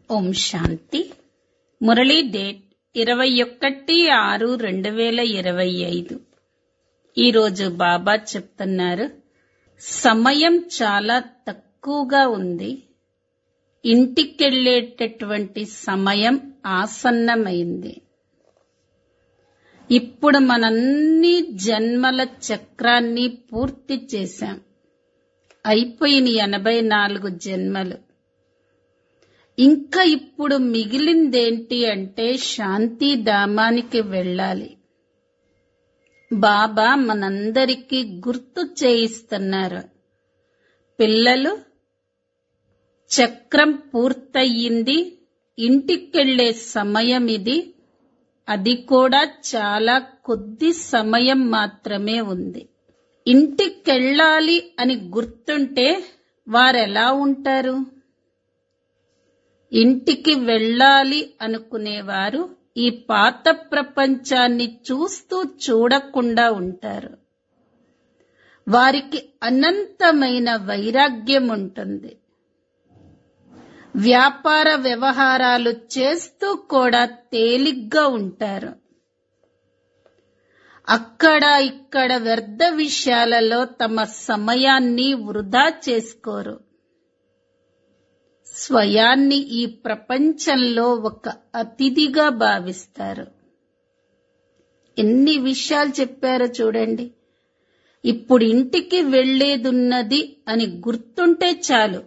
ఓం శాంతి Murali date ఇరవై ఒకటి ఆరు రెండు వేల ఇరవై ఐదు ఈరోజు బాబా చెప్తున్నారు సమయం చాలా తక్కువగా ఉంది ఇంటికెళ్ళేటటువంటి సమయం ఆసన్నమైంది ఇప్పుడు మనన్ని జన్మల చక్రాన్ని పూర్తి చేశాం అయిపోయిన ఎనభై నాలుగు జన్మలు ఇంకా ఇప్పుడు మిగిలిందేంటి అంటే శాంతిధామానికి వెళ్ళాలి బాబా మనందరికీ గుర్తు చేయిస్తున్నారు పిల్లలు చక్రం పూర్తయింది ఇంటికెళ్లే సమయం ఇది అది కూడా చాలా కొద్ది సమయం మాత్రమే ఉంది ఇంటికెళ్ళాలి అని గుర్తుంటే వారెలా ఉంటారు ఇంటికి వెళ్ళాలి అనుకునేవారు ఈ పాత ప్రపంచాన్ని చూస్తూ చూడకుండా ఉంటారు వారికి అనంతమైన వైరాగ్యం ఉంటుంది వ్యాపార వ్యవహారాలు చేస్తూ కూడా తేలిగ్గా ఉంటారు అక్కడ ఇక్కడ వ్యర్థ విషయాలలో తమ సమయాన్ని వృధా చేసుకోరు స్వయాన్ని ఈ ప్రపంచంలో ఒక అతిథిగా భావిస్తారు ఎన్ని విషయాలు చెప్పారో చూడండి ఇప్పుడు ఇంటికి వెళ్లేదున్నది అని గుర్తుంటే చాలు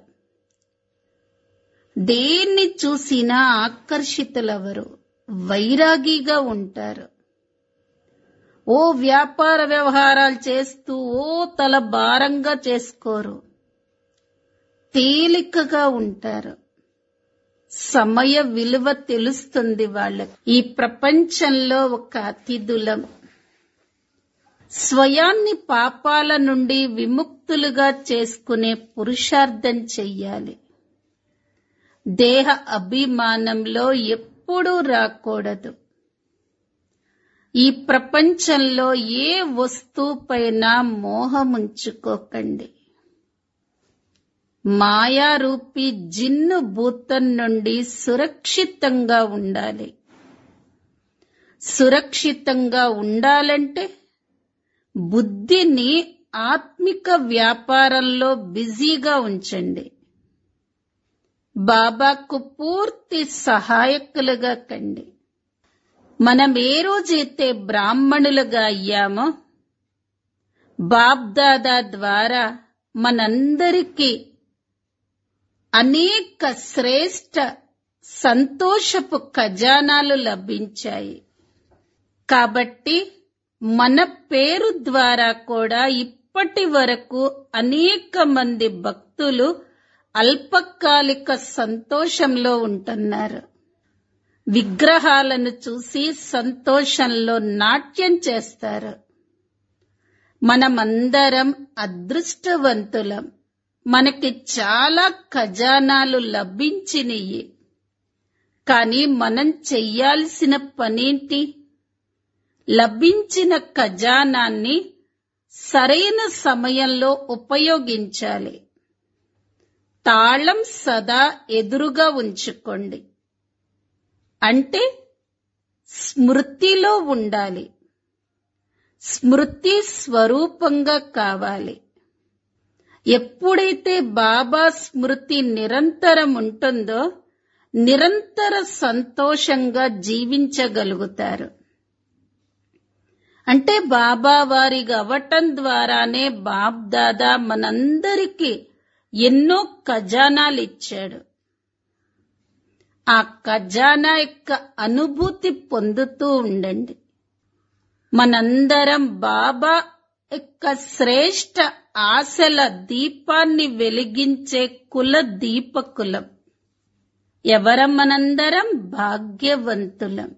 దేన్ని చూసినా ఆకర్షితులవరు వైరాగిగా ఉంటారు ఓ వ్యాపార వ్యవహారాలు చేస్తూ ఓ తల భారంగా చేసుకోరు తేలికగా ఉంటారు సమయ విలువ తెలుస్తుంది వాళ్ళకి ఈ ప్రపంచంలో ఒక అతిథులం స్వయాన్ని పాపాల నుండి విముక్తులుగా చేసుకునే పురుషార్థం చెయ్యాలి దేహ అభిమానంలో ఎప్పుడూ రాకూడదు ఈ ప్రపంచంలో ఏ వస్తువుపైన మోహముంచుకోకండి మాయారూపి జిన్ను భూతం నుండి సురక్షితంగా ఉండాలి సురక్షితంగా ఉండాలంటే బుద్ధిని ఆత్మిక వ్యాపారంలో బిజీగా ఉంచండి బాబాకు పూర్తి సహాయకులుగా కండి మనం ఏ రోజైతే బ్రాహ్మణులుగా అయ్యామో బాబ్దాదా ద్వారా మనందరికీ అనేక శ్రేష్ట సంతోషపు ఖజానాలు లభించాయి కాబట్టి మన పేరు ద్వారా కూడా ఇప్పటి వరకు అనేక మంది భక్తులు అల్పకాలిక సంతోషంలో ఉంటున్నారు విగ్రహాలను చూసి సంతోషంలో నాట్యం చేస్తారు మనమందరం అదృష్టవంతులం మనకి చాలా ఖజానాలు లభించినయి కానీ మనం చెయ్యాల్సిన పనేంటి లభించిన ఖజానాన్ని సరైన సమయంలో ఉపయోగించాలి తాళం సదా ఎదురుగా ఉంచుకోండి అంటే స్మృతిలో ఉండాలి స్మృతి స్వరూపంగా కావాలి ఎప్పుడైతే బాబా స్మృతి నిరంతరం ఉంటుందో నిరంతర సంతోషంగా జీవించగలుగుతారు అంటే బాబా వారిగా అవ్వటం ద్వారానే బాబ్ దాదా మనందరికీ ఎన్నో ఖజానాలు ఇచ్చాడు ఆ ఖజానా యొక్క అనుభూతి పొందుతూ ఉండండి మనందరం బాబా యొక్క శ్రేష్ట ఆశల దీపాన్ని వెలిగించే కుల దీపకులం ఎవరం మనందరం భాగ్యవంతులం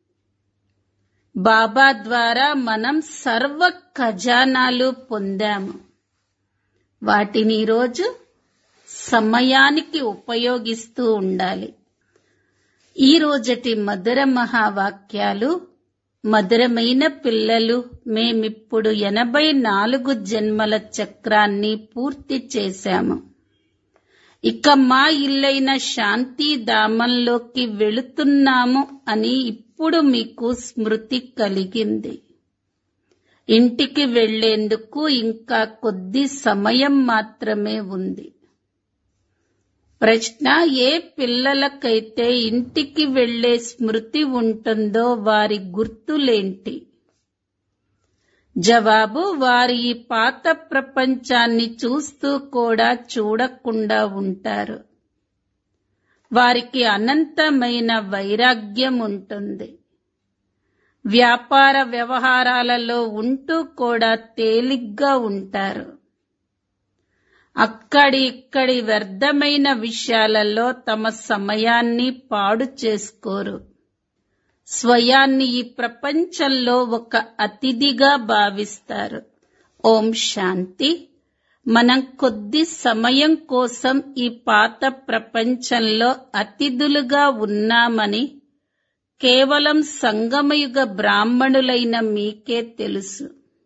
బాబా ద్వారా మనం సర్వ ఖజానాలు పొందాము వాటిని ఈరోజు సమయానికి ఉపయోగిస్తూ ఉండాలి ఈ రోజటి మధుర మహావాక్యాలు మధురమైన పిల్లలు మేమిప్పుడు ఎనభై నాలుగు జన్మల చక్రాన్ని పూర్తి చేశాము ఇక మా ఇల్లైన శాంతిధామంలోకి వెళుతున్నాము అని ఇప్పుడు మీకు స్మృతి కలిగింది ఇంటికి వెళ్లేందుకు ఇంకా కొద్ది సమయం మాత్రమే ఉంది ప్రశ్న ఏ పిల్లలకైతే ఇంటికి వెళ్లే స్మృతి ఉంటుందో వారి గుర్తులేంటి జవాబు వారి ఈ పాత ప్రపంచాన్ని చూస్తూ కూడా చూడకుండా ఉంటారు వారికి అనంతమైన వైరాగ్యం ఉంటుంది వ్యాపార వ్యవహారాలలో ఉంటూ కూడా తేలిగ్గా ఉంటారు అక్కడి ఇక్కడి వ్యర్థమైన విషయాలలో తమ సమయాన్ని పాడు చేసుకోరు స్వయాన్ని ఈ ప్రపంచంలో ఒక అతిథిగా భావిస్తారు ఓం శాంతి మనం కొద్ది సమయం కోసం ఈ పాత ప్రపంచంలో అతిథులుగా ఉన్నామని కేవలం సంగమయుగ బ్రాహ్మణులైన మీకే తెలుసు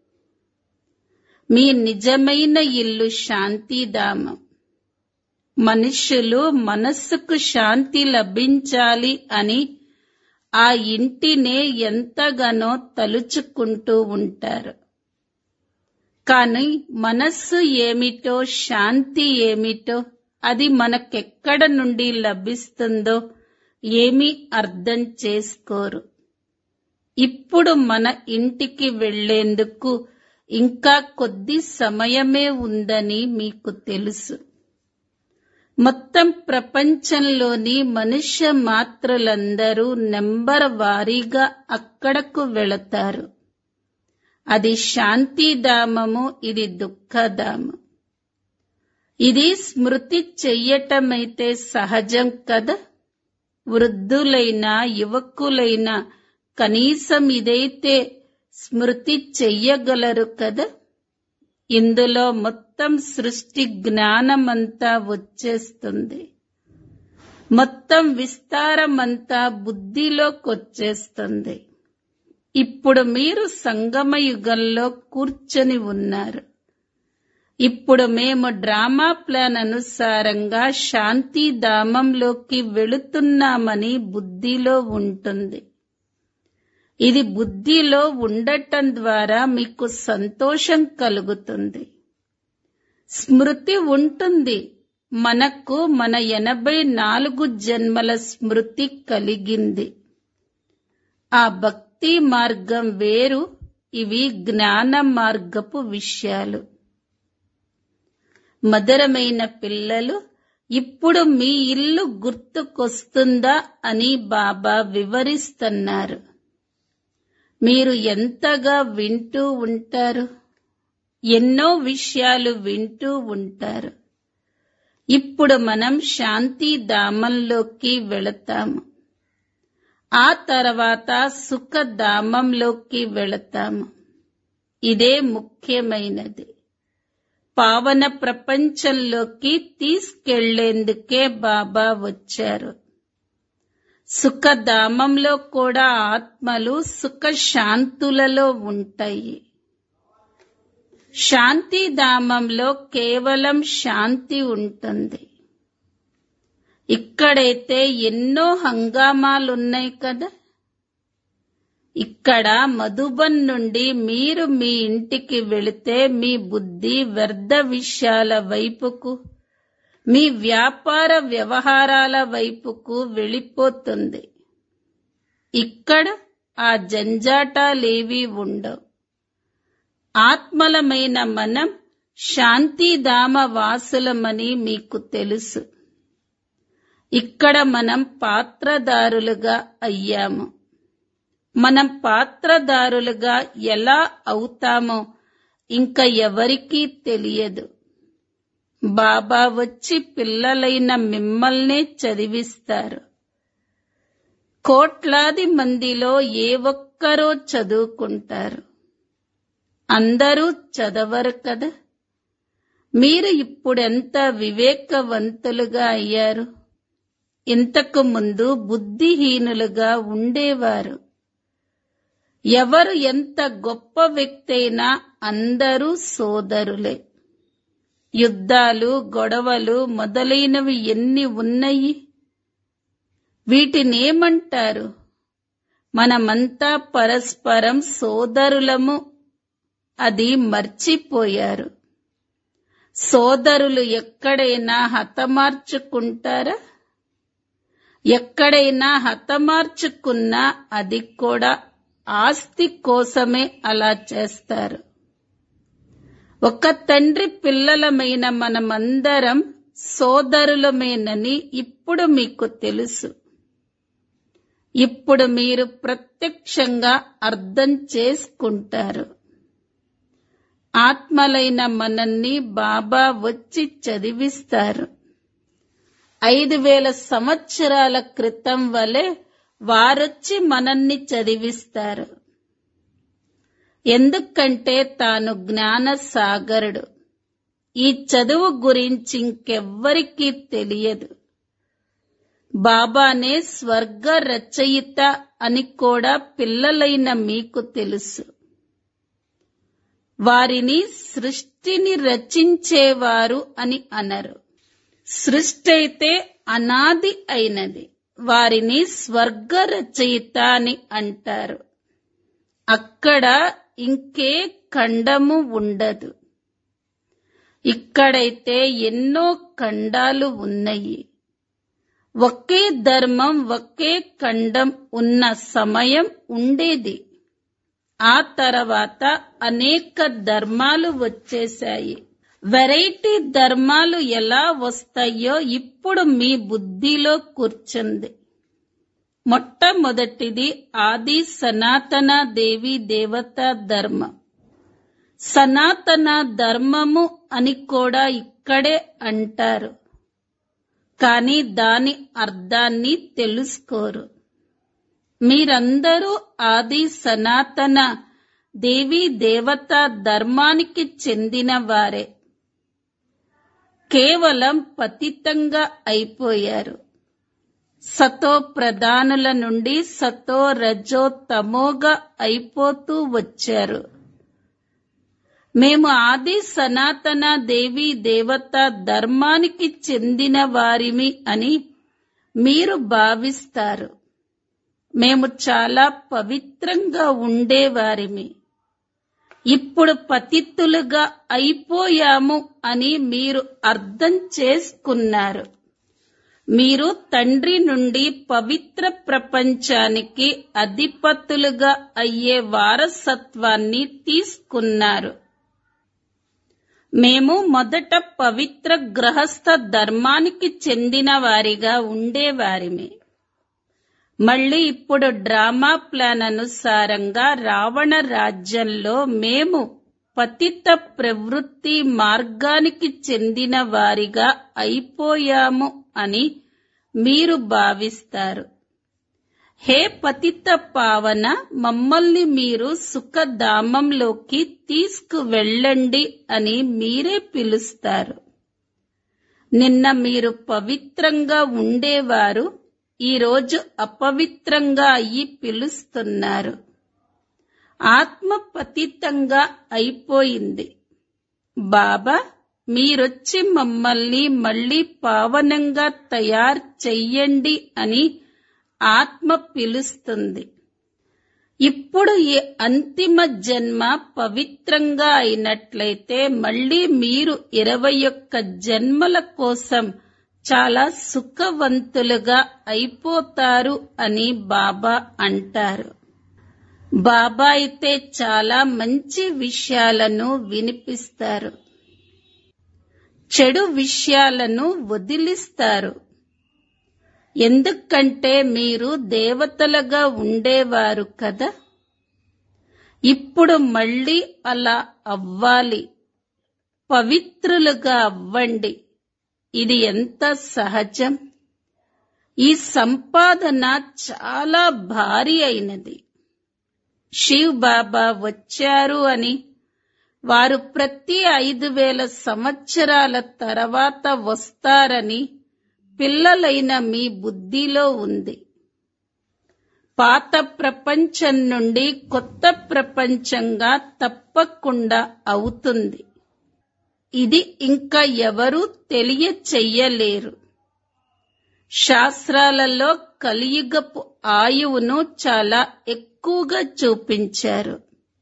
మీ నిజమైన ఇల్లు శాంతిధామం మనుష్యులు మనస్సుకు శాంతి లభించాలి అని ఆ ఇంటినే ఎంతగానో తలుచుకుంటూ ఉంటారు కాని మనస్సు ఏమిటో శాంతి ఏమిటో అది మనకెక్కడ నుండి లభిస్తుందో ఏమీ అర్థం చేసుకోరు ఇప్పుడు మన ఇంటికి వెళ్లేందుకు ఇంకా కొద్ది సమయమే ఉందని మీకు తెలుసు మొత్తం ప్రపంచంలోని మనుష్య మాత్రులందరూ నెంబర్ వారీగా అక్కడకు వెళతారు అది శాంతిధామము ఇది దుఃఖధామం ఇది స్మృతి చెయ్యటమైతే సహజం కదా వృద్ధులైన యువకులైన కనీసం ఇదైతే స్మృతి చెయ్యగలరు కదా ఇందులో మొత్తం సృష్టి జ్ఞానమంతా వచ్చేస్తుంది మొత్తం విస్తారమంతా బుద్ధిలోకొచ్చేస్తుంది ఇప్పుడు మీరు సంగమ యుగంలో కూర్చొని ఉన్నారు ఇప్పుడు మేము డ్రామా ప్లాన్ అనుసారంగా శాంతి ధామంలోకి వెళుతున్నామని బుద్ధిలో ఉంటుంది ఇది బుద్ధిలో ఉండటం ద్వారా మీకు సంతోషం కలుగుతుంది స్మృతి ఉంటుంది మనకు మన ఎనభై నాలుగు జన్మల స్మృతి కలిగింది ఆ భక్తి మార్గం వేరు ఇవి జ్ఞాన మార్గపు విషయాలు మధురమైన పిల్లలు ఇప్పుడు మీ ఇల్లు గుర్తుకొస్తుందా అని బాబా వివరిస్తున్నారు మీరు ఎంతగా వింటూ ఉంటారు ఎన్నో విషయాలు వింటూ ఉంటారు ఇప్పుడు మనం శాంతి ధామంలోకి వెళతాము ఆ తర్వాత సుఖధామంలోకి వెళతాము ఇదే ముఖ్యమైనది పావన ప్రపంచంలోకి తీసుకెళ్లేందుకే బాబా వచ్చారు సుఖధామంలో కూడా ఆత్మలు సుఖ శాంతులలో ఉంటాయి శాంతిధామంలో కేవలం శాంతి ఉంటుంది ఇక్కడైతే ఎన్నో హంగామాలున్నాయి కదా ఇక్కడ మధుబన్ నుండి మీరు మీ ఇంటికి వెళితే మీ బుద్ధి వ్యర్థ విషయాల వైపుకు మీ వ్యాపార వ్యవహారాల వైపుకు వెళ్ళిపోతుంది ఇక్కడ ఆ జంజాటాలేవి ఉండవు ఆత్మలమైన మనం శాంతిధామ వాసులమని మీకు తెలుసు ఇక్కడ మనం పాత్రదారులుగా అయ్యాము మనం పాత్రదారులుగా ఎలా అవుతామో ఇంకా ఎవరికీ తెలియదు బాబా వచ్చి పిల్లలైన మిమ్మల్నే చదివిస్తారు కోట్లాది మందిలో ఏ ఒక్కరో చదువుకుంటారు అందరూ చదవరు కదా మీరు ఇప్పుడెంత వివేకవంతులుగా అయ్యారు ఇంతకు ముందు బుద్ధిహీనులుగా ఉండేవారు ఎవరు ఎంత గొప్ప వ్యక్తి అయినా అందరూ సోదరులే యుద్ధాలు గొడవలు మొదలైనవి ఎన్ని ఉన్నాయి వీటినేమంటారు మనమంతా పరస్పరం సోదరులము అది మర్చిపోయారు సోదరులు ఎక్కడైనా హతమార్చుకుంటారా ఎక్కడైనా హతమార్చుకున్నా అది కూడా ఆస్తి కోసమే అలా చేస్తారు ఒక తండ్రి పిల్లలమైన మనమందరం సోదరులమేనని ఇప్పుడు మీకు తెలుసు ఇప్పుడు మీరు ప్రత్యక్షంగా అర్థం చేసుకుంటారు ఆత్మలైన మనల్ని బాబా వచ్చి చదివిస్తారు ఐదు వేల సంవత్సరాల క్రితం వలె వారొచ్చి మనల్ని చదివిస్తారు ఎందుకంటే తాను జ్ఞాన సాగరుడు ఈ చదువు గురించి ఇంకెవ్వరికీ తెలియదు బాబానే స్వర్గ రచయిత అని కూడా పిల్లలైన మీకు తెలుసు వారిని సృష్టిని రచించేవారు అని అనరు సృష్టి అయితే అనాది అయినది వారిని స్వర్గ రచయిత అని అంటారు అక్కడ ఇంకే ఖండము ఉండదు ఇక్కడైతే ఎన్నో ఖండాలు ఉన్నాయి ఒకే ధర్మం ఒకే ఖండం ఉన్న సమయం ఉండేది ఆ తర్వాత అనేక ధర్మాలు వచ్చేశాయి వెరైటీ ధర్మాలు ఎలా వస్తాయో ఇప్పుడు మీ బుద్ధిలో కూర్చుంది మొట్టమొదటిది ఆది సనాతన దేవి దేవత ధర్మం సనాతన ధర్మము అని కూడా ఇక్కడే అంటారు కానీ దాని అర్థాన్ని తెలుసుకోరు మీరందరూ ఆది సనాతన దేవి దేవత ధర్మానికి చెందిన వారే కేవలం పతితంగా అయిపోయారు సతో ప్రధానుల నుండి సతో రజో తమోగా అయిపోతూ వచ్చారు మేము ఆది సనాతన దేవి దేవత ధర్మానికి చెందిన వారిమి అని మీరు భావిస్తారు మేము చాలా పవిత్రంగా ఉండేవారిమి ఇప్పుడు పతిత్తులుగా అయిపోయాము అని మీరు అర్థం చేసుకున్నారు మీరు తండ్రి నుండి పవిత్ర ప్రపంచానికి అధిపతులుగా అయ్యే వారసత్వాన్ని తీసుకున్నారు మేము మొదట పవిత్ర గ్రహస్థ ధర్మానికి చెందిన వారిగా ఉండేవారిమే మళ్ళీ ఇప్పుడు డ్రామా ప్లాన్ అనుసారంగా రావణ రాజ్యంలో మేము పతిత ప్రవృత్తి మార్గానికి చెందిన వారిగా అయిపోయాము అని మీరు భావిస్తారు హే పతిత పావన మమ్మల్ని మీరు సుఖధామంలోకి తీసుకువెళ్ళండి అని మీరే పిలుస్తారు నిన్న మీరు పవిత్రంగా ఉండేవారు ఈరోజు అపవిత్రంగా అయ్యి పిలుస్తున్నారు ఆత్మ పతితంగా అయిపోయింది బాబా మీరొచ్చి మమ్మల్ని మళ్ళీ పావనంగా తయారు చెయ్యండి అని ఆత్మ పిలుస్తుంది ఇప్పుడు ఈ అంతిమ జన్మ పవిత్రంగా అయినట్లయితే మళ్ళీ మీరు ఇరవై ఒక్క జన్మల కోసం చాలా సుఖవంతులుగా అయిపోతారు అని బాబా అంటారు బాబా అయితే చాలా మంచి విషయాలను వినిపిస్తారు చెడు విషయాలను వదిలిస్తారు ఎందుకంటే మీరు దేవతలుగా ఉండేవారు కదా ఇప్పుడు మళ్ళీ అలా అవ్వాలి పవిత్రులుగా అవ్వండి ఇది ఎంత సహజం ఈ సంపాదన చాలా భారీ అయినది శివ్ బాబా వచ్చారు అని వారు ప్రతి ఐదు వేల సంవత్సరాల తర్వాత వస్తారని పిల్లలైన మీ బుద్ధిలో ఉంది పాత ప్రపంచం నుండి కొత్త ప్రపంచంగా తప్పకుండా అవుతుంది ఇది ఇంకా ఎవరూ తెలియచెయ్యలేరు శాస్త్రాలలో కలియుగపు ఆయువును చాలా ఎక్కువగా చూపించారు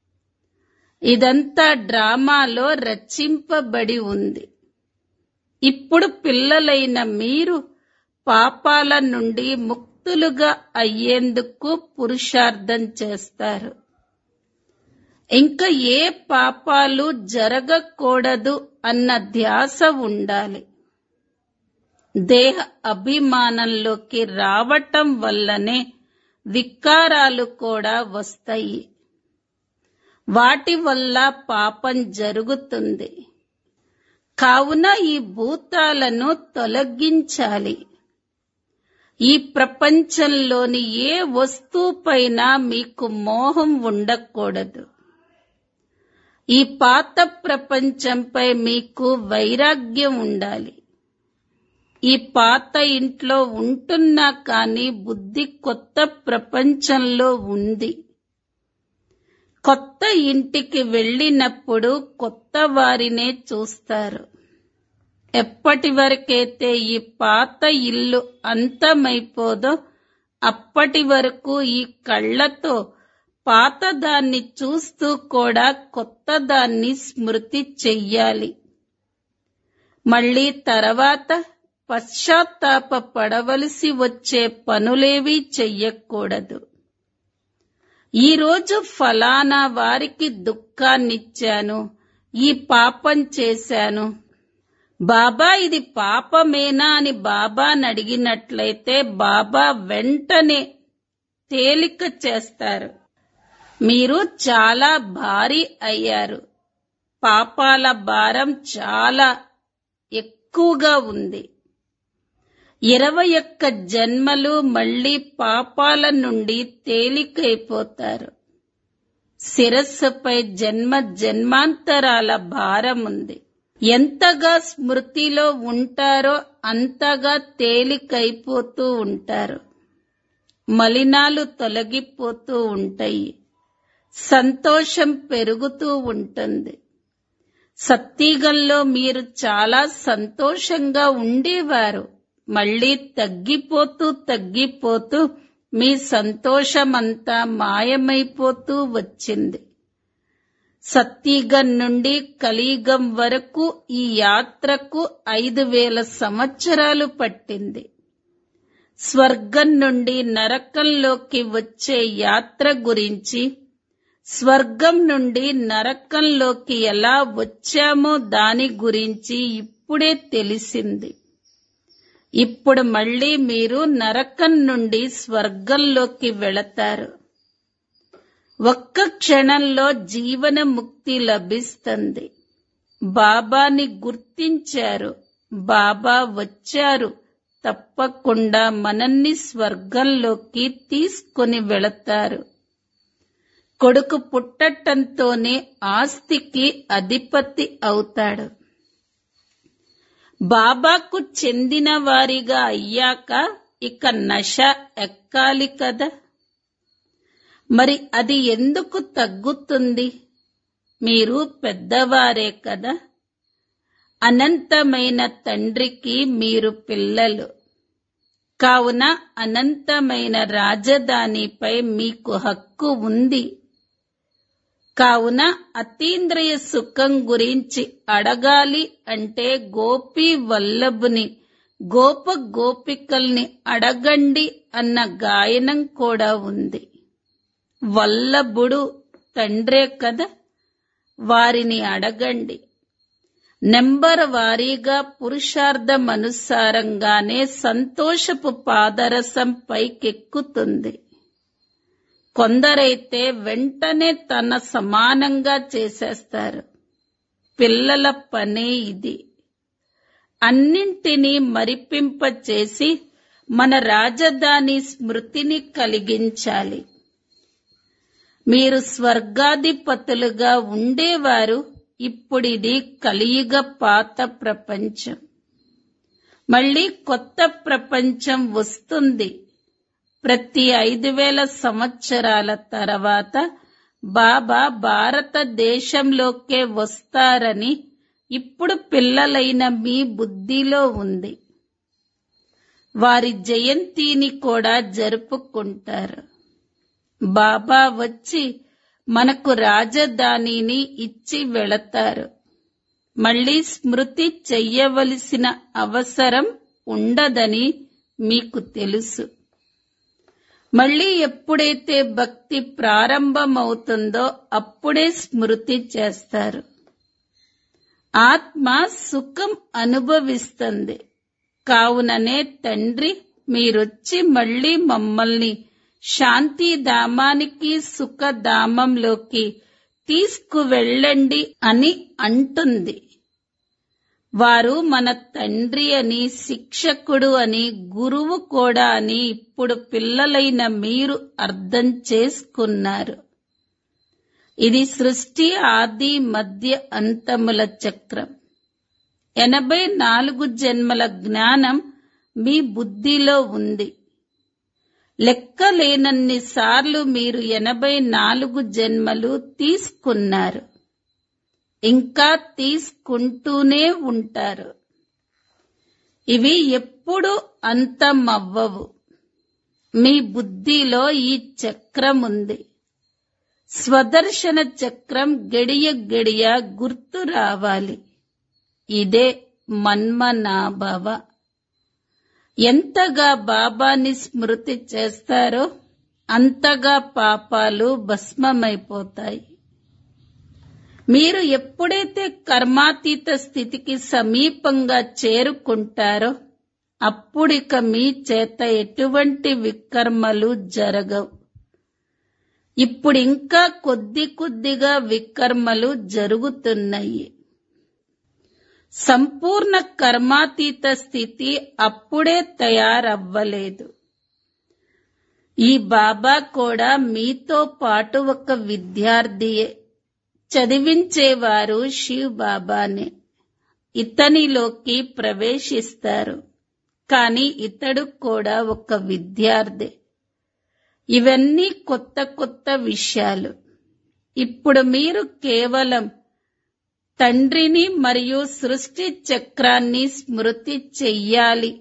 ఇదంతా డ్రామాలో రచింపబడి ఉంది ఇప్పుడు పిల్లలైన మీరు పాపాల నుండి ముక్తులుగా అయ్యేందుకు పురుషార్థం చేస్తారు ఇంకా ఏ పాపాలు జరగకూడదు అన్న ధ్యాస ఉండాలి దేహ అభిమానంలోకి రావటం వల్లనే వికారాలు కూడా వస్తాయి వాటి వల్ల పాపం జరుగుతుంది కావున ఈ భూతాలను తొలగించాలి ఈ ప్రపంచంలోని ఏ వస్తువుపైన మీకు మోహం ఉండకూడదు ఈ పాత ప్రపంచంపై మీకు వైరాగ్యం ఉండాలి ఈ పాత ఇంట్లో ఉంటున్నా కానీ బుద్ధి కొత్త ప్రపంచంలో ఉంది కొత్త ఇంటికి వెళ్ళినప్పుడు కొత్త వారినే చూస్తారు ఎప్పటి వరకైతే ఈ పాత ఇల్లు అంతమైపోదో అప్పటి వరకు ఈ కళ్ళతో పాతదాన్ని చూస్తూ కూడా కొత్తదాన్ని స్మృతి చెయ్యాలి మళ్ళీ తర్వాత పశ్చాత్తాప పడవలసి వచ్చే పనులేవీ చెయ్యకూడదు ఈరోజు ఫలానా వారికి దుఃఖాన్నిచ్చాను ఈ పాపం చేశాను బాబా ఇది పాపమేనా అని బాబాని అడిగినట్లయితే బాబా వెంటనే తేలిక చేస్తారు మీరు చాలా భారీ అయ్యారు పాపాల భారం చాలా ఎక్కువగా ఉంది ఇరవై ఒక్క జన్మలు మళ్ళీ పాపాల నుండి తేలికైపోతారు శిరస్సుపై జన్మ జన్మాంతరాల భారం ఉంది ఎంతగా స్మృతిలో ఉంటారో అంతగా తేలికైపోతూ ఉంటారు మలినాలు తొలగిపోతూ ఉంటాయి సంతోషం పెరుగుతూ ఉంటుంది సత్తిగల్లో మీరు చాలా సంతోషంగా ఉండేవారు మళ్ళీ తగ్గిపోతూ తగ్గిపోతూ మీ సంతోషమంతా మాయమైపోతూ వచ్చింది సత్యగం నుండి కలియుగం వరకు ఈ యాత్రకు ఐదు వేల సంవత్సరాలు పట్టింది స్వర్గం నుండి నరకంలోకి వచ్చే యాత్ర గురించి స్వర్గం నుండి నరకంలోకి ఎలా వచ్చామో దాని గురించి ఇప్పుడే తెలిసింది ఇప్పుడు మళ్ళీ మీరు నరకం నుండి స్వర్గంలోకి వెళతారు ఒక్క క్షణంలో జీవన ముక్తి లభిస్తుంది బాబాని గుర్తించారు బాబా వచ్చారు తప్పకుండా మనల్ని స్వర్గంలోకి తీసుకొని వెళతారు కొడుకు పుట్టటంతోనే ఆస్తికి అధిపతి అవుతాడు బాబాకు చెందిన వారిగా అయ్యాక ఇక నష ఎక్కాలి కదా మరి అది ఎందుకు తగ్గుతుంది మీరు పెద్దవారే కదా అనంతమైన తండ్రికి మీరు పిల్లలు కావున అనంతమైన రాజధానిపై మీకు హక్కు ఉంది కావున అతీంద్రియ సుఖం గురించి అడగాలి అంటే గోపి వల్లభుని గోప గోపికల్ని అడగండి అన్న గాయనం కూడా ఉంది వల్లభుడు తండ్రే కదా వారిని అడగండి నెంబర్ వారీగా పురుషార్థం అనుసారంగానే సంతోషపు పాదరసం పైకెక్కుతుంది కొందరైతే వెంటనే తన సమానంగా చేసేస్తారు పిల్లల పనే ఇది అన్నింటినీ మరిపింపచేసి మన రాజధాని స్మృతిని కలిగించాలి మీరు స్వర్గాధిపతులుగా ఉండేవారు ఇప్పుడిది కలియుగ పాత ప్రపంచం మళ్ళీ కొత్త ప్రపంచం వస్తుంది ప్రతి ఐదు వేల సంవత్సరాల తర్వాత బాబా భారతదేశంలోకే వస్తారని ఇప్పుడు పిల్లలైన మీ బుద్ధిలో ఉంది వారి జయంతిని కూడా జరుపుకుంటారు బాబా వచ్చి మనకు రాజధానిని ఇచ్చి వెళతారు మళ్ళీ స్మృతి చెయ్యవలసిన అవసరం ఉండదని మీకు తెలుసు మళ్ళీ ఎప్పుడైతే భక్తి ప్రారంభమవుతుందో అప్పుడే స్మృతి చేస్తారు ఆత్మ సుఖం అనుభవిస్తుంది కావుననే తండ్రి మీరొచ్చి మళ్ళీ మమ్మల్ని శాంతిధామానికి సుఖధామంలోకి తీసుకువెళ్ళండి అని అంటుంది వారు మన తండ్రి అని శిక్షకుడు అని గురువు కూడా అని ఇప్పుడు పిల్లలైన మీరు అర్థం చేసుకున్నారు ఇది సృష్టి ఆది మధ్య అంతముల చక్రం ఎనభై నాలుగు జన్మల జ్ఞానం మీ బుద్ధిలో ఉంది లెక్కలేనన్ని సార్లు మీరు ఎనభై నాలుగు జన్మలు తీసుకున్నారు ఇంకా తీసుకుంటూనే ఉంటారు ఇవి ఎప్పుడు అంతమవ్వవు మీ బుద్ధిలో ఈ చక్రం ఉంది స్వదర్శన చక్రం గడియ గడియ గుర్తు రావాలి ఇదే మన్మనాభవ ఎంతగా బాబాని స్మృతి చేస్తారో అంతగా పాపాలు భస్మమైపోతాయి మీరు ఎప్పుడైతే కర్మాతీత స్థితికి సమీపంగా చేరుకుంటారో అప్పుడిక మీ చేత ఎటువంటి వికర్మలు జరగవు ఇప్పుడు ఇంకా కొద్ది కొద్దిగా వికర్మలు జరుగుతున్నాయి సంపూర్ణ కర్మాతీత స్థితి అప్పుడే తయారవ్వలేదు ఈ బాబా కూడా మీతో పాటు ఒక విద్యార్థియే చదివించేవారు శివ్ బాబానే ఇతనిలోకి ప్రవేశిస్తారు కాని ఇతడు కూడా ఒక విద్యార్థి ఇవన్నీ కొత్త కొత్త విషయాలు ఇప్పుడు మీరు కేవలం తండ్రిని మరియు సృష్టి చక్రాన్ని స్మృతి చెయ్యాలి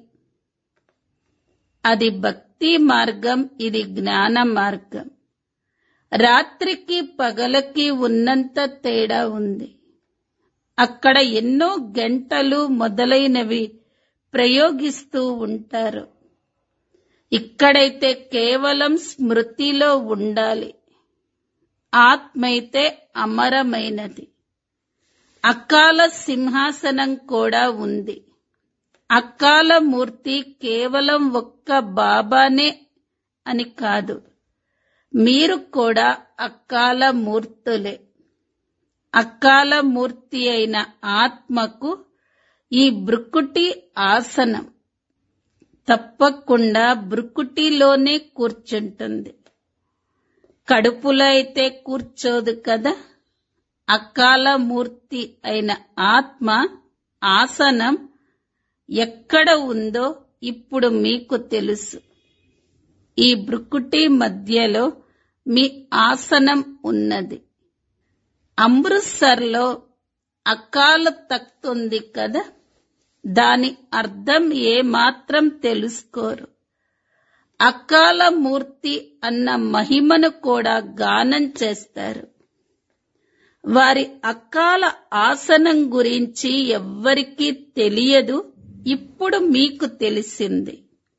అది భక్తి మార్గం ఇది జ్ఞాన మార్గం రాత్రికి పగలకి ఉన్నంత తేడా ఉంది అక్కడ ఎన్నో గంటలు మొదలైనవి ప్రయోగిస్తూ ఉంటారు ఇక్కడైతే కేవలం స్మృతిలో ఉండాలి ఆత్మైతే అమరమైనది అకాల సింహాసనం కూడా ఉంది అకాల మూర్తి కేవలం ఒక్క బాబానే అని కాదు మీరు కూడా అకాల మూర్తులే అకాల మూర్తి అయిన ఆత్మకు ఈ బ్రుకుటి ఆసనం తప్పకుండా బ్రుకుటిలోనే కూర్చుంటుంది కడుపులో అయితే కూర్చోదు కదా అకాల మూర్తి అయిన ఆత్మ ఆసనం ఎక్కడ ఉందో ఇప్పుడు మీకు తెలుసు ఈ బ్రుకుటి మధ్యలో మీ ఆసనం ఉన్నది అమృత్సర్లో అకాల తఖ్త్ ఉంది కదా దాని అర్థం ఏమాత్రం తెలుసుకోరు అకాల మూర్తి అన్న మహిమను కూడా గానం చేస్తారు వారి అకాల ఆసనం గురించి ఎవ్వరికీ తెలియదు ఇప్పుడు మీకు తెలిసింది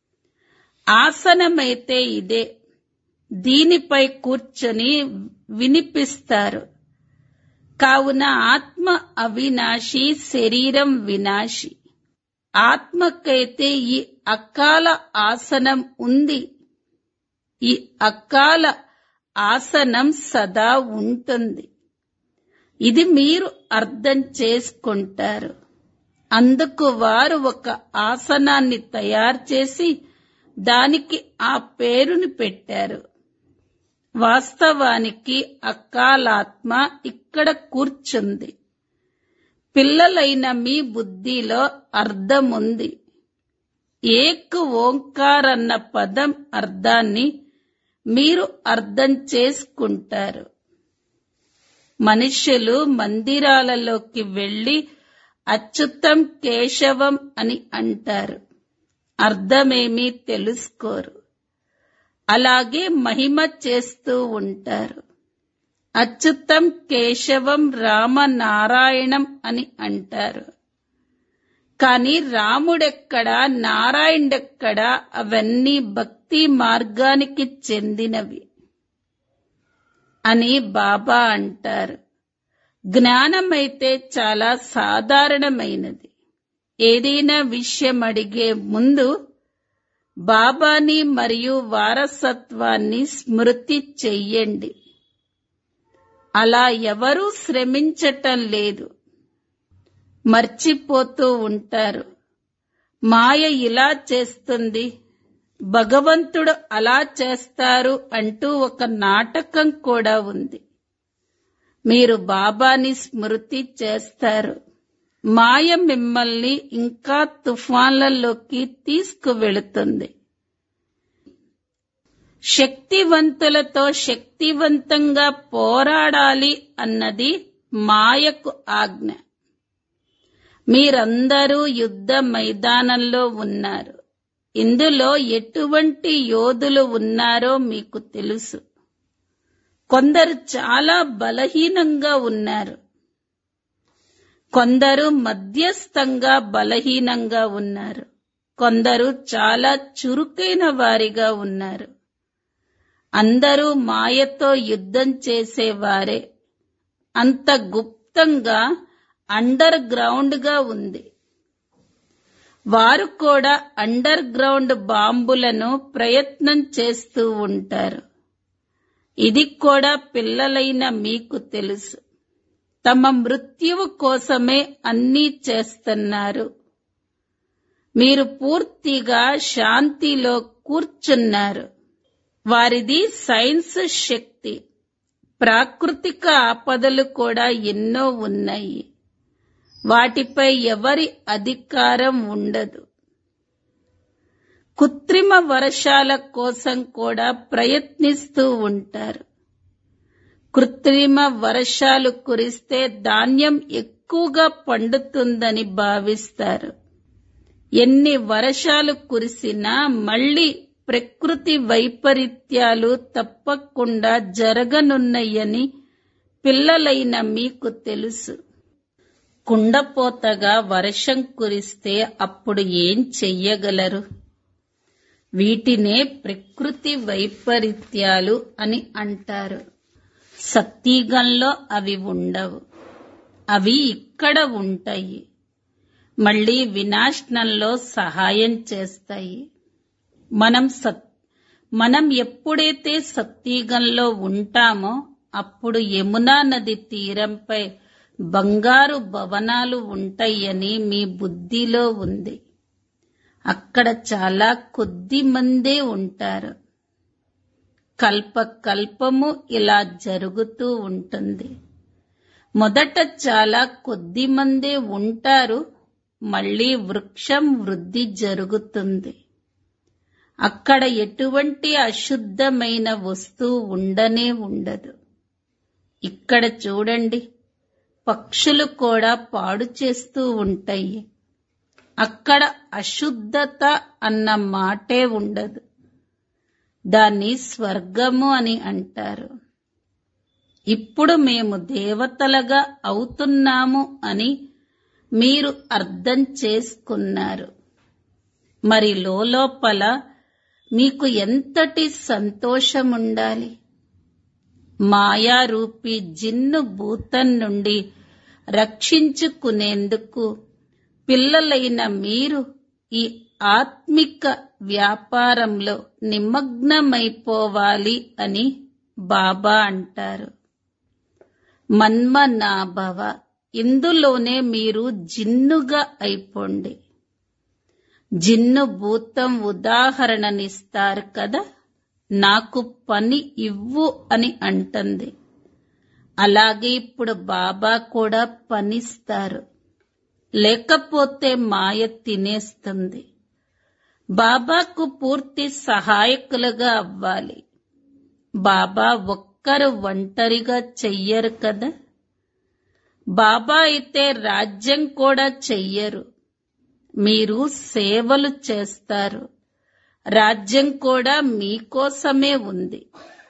ఆసనమైతే ఇదే దీనిపై కూర్చొని వినిపిస్తారు కావున ఆత్మ అవినాశి శరీరం వినాశి ఆత్మకైతే ఈ అకాల ఆసనం ఉంది ఈ అకాల ఆసనం సదా ఉంటుంది ఇది మీరు అర్థం చేసుకుంటారు అందుకు వారు ఒక ఆసనాన్ని తయారు చేసి దానికి ఆ పేరుని పెట్టారు వాస్తవానికి అకాలాత్మ ఇక్కడ కూర్చుంది పిల్లలైన మీ బుద్ధిలో అర్థముంది ఏక్ ఓంకార్ అన్న పదం అర్థాన్ని మీరు అర్థం చేసుకుంటారు మనుష్యులు మందిరాలలోకి వెళ్లి అచ్యుతం కేశవం అని అంటారు అర్థమేమీ తెలుసుకోరు అలాగే మహిమ చేస్తూ ఉంటారు అచ్యుతం కేశవం రామనారాయణం అని అంటారు కాని రాముడెక్కడా నారాయణుడెక్కడా అవన్నీ భక్తి మార్గానికి చెందినవి అని బాబా అంటారు జ్ఞానమైతే చాలా సాధారణమైనది ఏదైనా విషయం అడిగే ముందు బాబాని మరియు వారసత్వాన్ని స్మృతి చెయ్యండి అలా ఎవరూ శ్రమించటం లేదు మర్చిపోతూ ఉంటారు మాయ ఇలా చేస్తుంది భగవంతుడు అలా చేస్తారు అంటూ ఒక నాటకం కూడా ఉంది మీరు బాబాని స్మృతి చేస్తారు మాయ మిమ్మల్ని ఇంకా తుఫాన్లలోకి తీసుకువెళుతుంది శక్తివంతులతో శక్తివంతంగా పోరాడాలి అన్నది మాయకు ఆజ్ఞ మీరందరూ యుద్ధ మైదానంలో ఉన్నారు ఇందులో ఎటువంటి యోధులు ఉన్నారో మీకు తెలుసు కొందరు చాలా బలహీనంగా ఉన్నారు కొందరు మధ్యస్థంగా బలహీనంగా ఉన్నారు కొందరు చాలా చురుకైన వారిగా ఉన్నారు అందరూ మాయతో యుద్ధం చేసేవారే అంత గుప్తంగా అండర్ గ్రౌండ్ గా ఉంది వారు కూడా అండర్ గ్రౌండ్ బాంబులను ప్రయత్నం చేస్తూ ఉంటారు ఇది కూడా పిల్లలైన మీకు తెలుసు తమ మృత్యువు కోసమే అన్నీ చేస్తున్నారు మీరు పూర్తిగా శాంతిలో కూర్చున్నారు వారిది సైన్స్ శక్తి ప్రాకృతిక ఆపదలు కూడా ఎన్నో ఉన్నాయి వాటిపై ఎవరి అధికారం ఉండదు కృత్రిమ వర్షాల కోసం కూడా ప్రయత్నిస్తూ ఉంటారు కృత్రిమ వర్షాలు కురిస్తే ధాన్యం ఎక్కువగా పండుతుందని భావిస్తారు ఎన్ని వర్షాలు కురిసినా మళ్ళీ ప్రకృతి వైపరీత్యాలు తప్పకుండా జరగనున్నాయని పిల్లలైన మీకు తెలుసు కుండపోతగా వర్షం కురిస్తే అప్పుడు ఏం చెయ్యగలరు వీటినే ప్రకృతి వైపరీత్యాలు అని అంటారు సత్యగంలో అవి ఉండవు అవి ఇక్కడ ఉంటాయి మళ్ళీ వినాశనంలో సహాయం చేస్తాయి మనం సత్ మనం ఎప్పుడైతే సత్యగంలో ఉంటామో అప్పుడు యమునా నది తీరంపై బంగారు భవనాలు ఉంటాయని మీ బుద్ధిలో ఉంది అక్కడ చాలా కొద్ది మందే ఉంటారు కల్ప కల్పము ఇలా జరుగుతూ ఉంటుంది మొదట చాలా కొద్ది మందే ఉంటారు మళ్ళీ వృక్షం వృద్ధి జరుగుతుంది అక్కడ ఎటువంటి అశుద్ధమైన వస్తువు ఉండనే ఉండదు ఇక్కడ చూడండి పక్షులు కూడా పాడు చేస్తూ ఉంటాయి అక్కడ అశుద్ధత అన్న మాటే ఉండదు దాన్ని స్వర్గము అని అంటారు ఇప్పుడు మేము దేవతలుగా అవుతున్నాము అని మీరు అర్థం చేసుకున్నారు మరి లోపల మీకు ఎంతటి సంతోషం ఉండాలి మాయారూపి జిన్ను భూతం నుండి రక్షించుకునేందుకు పిల్లలైన మీరు ఈ ఆత్మిక వ్యాపారంలో నిమగ్నమైపోవాలి అని బాబా అంటారు మన్మనాభవ ఇందులోనే మీరు జిన్నుగా అయిపోండి జిన్ను భూతం ఉదాహరణనిస్తారు కదా నాకు పని ఇవ్వు అని అంటుంది అలాగే ఇప్పుడు బాబా కూడా పనిస్తారు లేకపోతే మాయ తినేస్తుంది బాబాకు పూర్తి సహాయకులుగా అవ్వాలి బాబా ఒక్కరు ఒంటరిగా చెయ్యరు కదా బాబా అయితే రాజ్యం కూడా చెయ్యరు మీరు సేవలు చేస్తారు రాజ్యం కూడా మీకోసమే ఉంది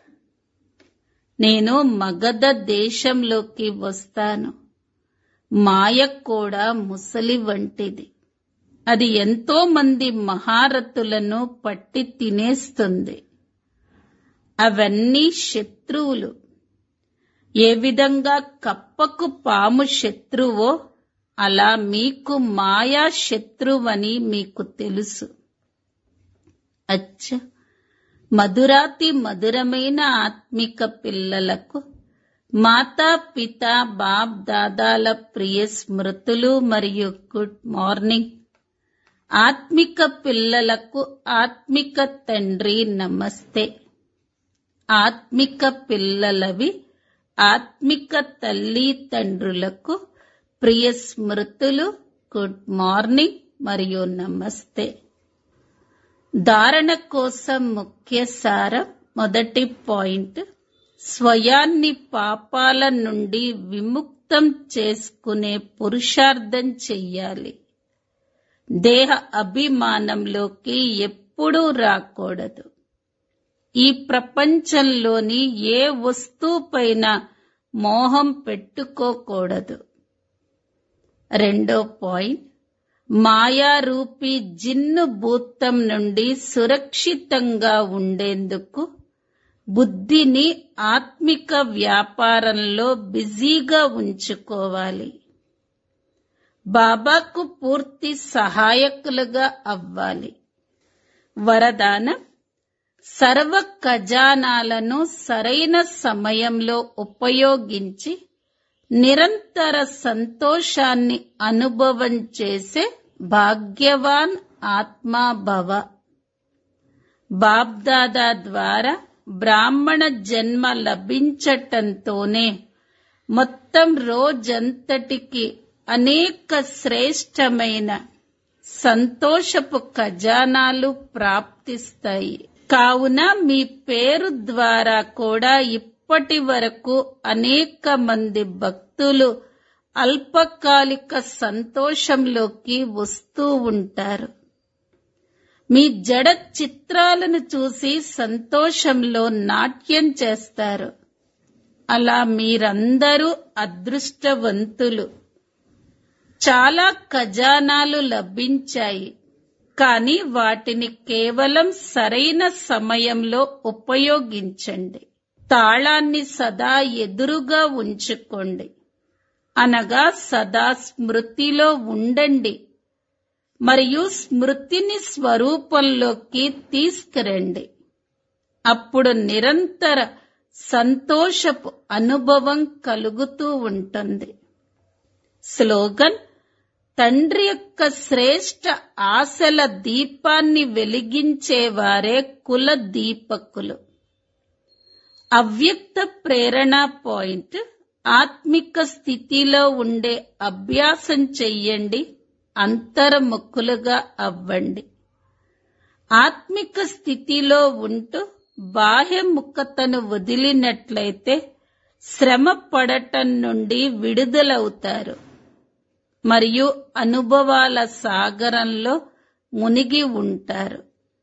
నేను మగధ దేశంలోకి వస్తాను మాయ కూడా ముసలి వంటిది అది ఎంతో మంది మహారథులను పట్టి తినేస్తుంది అవన్నీ శత్రువులు ఏ విధంగా కప్పకు పాము శత్రువో అలా మీకు మాయా శత్రువని మీకు తెలుసు అచ్చ మధురాతి మధురమైన ఆత్మిక పిల్లలకు మాతా పిత బాప్ దాదాల ప్రియ స్మృతులు మరియు గుడ్ మార్నింగ్ ఆత్మిక పిల్లలకు ఆత్మిక తండ్రి నమస్తే ఆత్మిక పిల్లలవి ఆత్మిక తల్లి తండ్రులకు ప్రియ స్మృతులు గుడ్ మార్నింగ్ మరియు నమస్తే ధారణ కోసం ముఖ్య సారం మొదటి పాయింట్ స్వయాన్ని పాపాల నుండి విముక్తం చేసుకునే పురుషార్థం చెయ్యాలి దేహ అభిమానంలోకి ఎప్పుడూ రాకూడదు ఈ ప్రపంచంలోని ఏ వస్తువుపైన మోహం పెట్టుకోకూడదు రెండో పాయింట్ మాయారూపి జిన్ను భూతం నుండి సురక్షితంగా ఉండేందుకు బుద్ధిని ఆత్మిక వ్యాపారంలో బిజీగా ఉంచుకోవాలి బాబాకు పూర్తి సహాయకులుగా అవ్వాలి వరదానం సర్వ ఖజానాలను సరైన సమయంలో ఉపయోగించి నిరంతర సంతోషాన్ని అనుభవం చేసే భాగ్యవాన్ ఆత్మాభవ బాబ్దాదా ద్వారా బ్రాహ్మణ జన్మ లభించటంతోనే మొత్తం రోజంతటికి అనేక శ్రేష్టమైన సంతోషపు ఖజానాలు ప్రాప్తిస్తాయి కావున మీ పేరు ద్వారా కూడా ఇప్పటి వరకు అనేక మంది భక్తులు అల్పకాలిక సంతోషంలోకి వస్తూ ఉంటారు మీ జడ చిత్రాలను చూసి సంతోషంలో నాట్యం చేస్తారు అలా మీరందరూ అదృష్టవంతులు చాలా ఖజానాలు లభించాయి కానీ వాటిని కేవలం సరైన సమయంలో ఉపయోగించండి తాళాన్ని సదా ఎదురుగా ఉంచుకోండి అనగా సదా స్మృతిలో ఉండండి మరియు స్మృతిని స్వరూపంలోకి తీసుకురండి అప్పుడు నిరంతర సంతోషపు అనుభవం కలుగుతూ ఉంటుంది స్లోగన్ తండ్రి యొక్క శ్రేష్ట ఆశల దీపాన్ని వెలిగించేవారే కుల దీపకులు అవ్యక్త ప్రేరణ పాయింట్ ఆత్మిక స్థితిలో ఉండే అభ్యాసం చెయ్యండి అంతర్ముఖులుగా అవ్వండి ఆత్మిక స్థితిలో ఉంటూ బాహ్యముఖతను వదిలినట్లయితే శ్రమ పడటం నుండి విడుదలవుతారు మరియు అనుభవాల సాగరంలో మునిగి ఉంటారు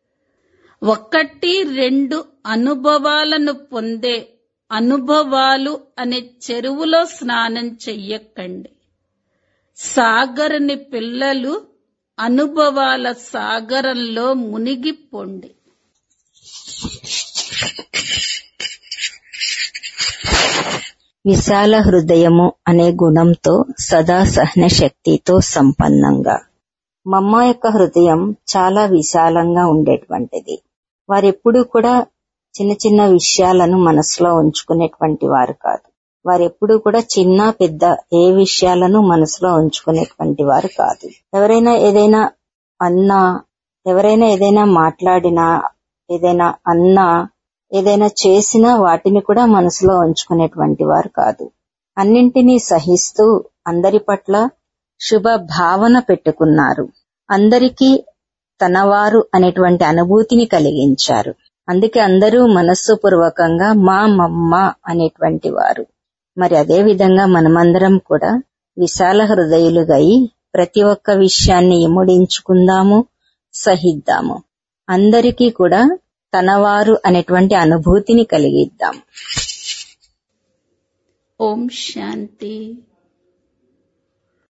ఒకటి రెండు అనుభవాలను పొందే అనుభవాలు అనే చెరువులో స్నానం చెయ్యకండి సాగరుని పిల్లలు అనుభవాల సాగరంలో మునిగిపోండి విశాల హృదయము అనే గుణంతో సదా సహన శక్తితో సంపన్నంగా మమ్మ యొక్క హృదయం చాలా విశాలంగా ఉండేటువంటిది వారెప్పుడూ కూడా చిన్న చిన్న విషయాలను మనసులో ఉంచుకునేటువంటి వారు కాదు వారెప్పుడూ కూడా చిన్న పెద్ద ఏ విషయాలను మనసులో ఉంచుకునేటువంటి వారు కాదు ఎవరైనా ఏదైనా అన్నా ఎవరైనా ఏదైనా మాట్లాడినా ఏదైనా అన్నా ఏదైనా చేసినా వాటిని కూడా మనసులో ఉంచుకునేటువంటి వారు కాదు అన్నింటినీ సహిస్తూ అందరి పట్ల శుభ భావన పెట్టుకున్నారు అందరికీ తనవారు అనేటువంటి అనుభూతిని కలిగించారు అందుకే అందరూ మనస్సు పూర్వకంగా మా మమ్మ అనేటువంటి వారు మరి అదే విధంగా మనమందరం కూడా విశాల హృదయులుగా అయి ప్రతి ఒక్క విషయాన్ని ఇముడించుకుందాము సహిద్దాము అందరికీ కూడా తనవారు అనేటువంటి అనుభూతిని కలిగిద్దాం ఓం శాంతి